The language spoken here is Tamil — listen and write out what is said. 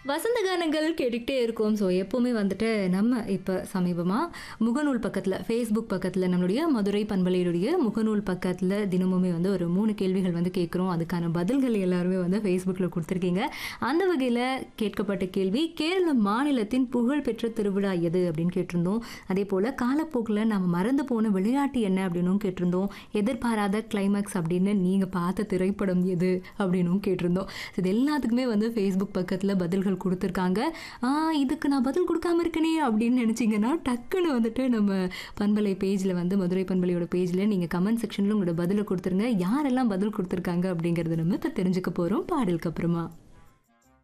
வசந்த கானங்கள் கேட்டுக்கிட்டே இருக்கோம் ஸோ எப்போவுமே வந்துட்டு நம்ம இப்போ சமீபமாக முகநூல் பக்கத்தில் ஃபேஸ்புக் பக்கத்தில் நம்மளுடைய மதுரை பண்பலையுடைய முகநூல் பக்கத்தில் தினமுமே வந்து ஒரு மூணு கேள்விகள் வந்து கேட்குறோம் அதுக்கான பதில்கள் எல்லாருமே வந்து ஃபேஸ்புக்கில் கொடுத்துருக்கீங்க அந்த வகையில் கேட்கப்பட்ட கேள்வி கேரள மாநிலத்தின் புகழ்பெற்ற திருவிழா எது அப்படின்னு கேட்டிருந்தோம் அதே போல் காலப்போக்கில் நம்ம மறந்து போன விளையாட்டு என்ன அப்படின்னும் கேட்டிருந்தோம் எதிர்பாராத கிளைமேக்ஸ் அப்படின்னு நீங்கள் பார்த்த திரைப்படம் எது அப்படின்னும் கேட்டிருந்தோம் இது எல்லாத்துக்குமே வந்து ஃபேஸ்புக் பக்கத்தில் பதில்கள் கொடுத்துருக்காங்க ஆ இதுக்கு நான் பதில் கொடுக்காம இருக்கனே அப்படின்னு நினச்சிங்கன்னா டக்குன்னு வந்துட்டு நம்ம பண்பலை பேஜில் வந்து மதுரை பண்பலையோட பேஜில் நீங்கள் கமெண்ட் செக்ஷனில் உங்களோட பதிலை கொடுத்துருங்க யாரெல்லாம் பதில் கொடுத்துருக்காங்க அப்படிங்கிறத நம்ம இப்போ தெரிஞ்சுக்க போகிறோம் பாடலுக்கு அப்புறமா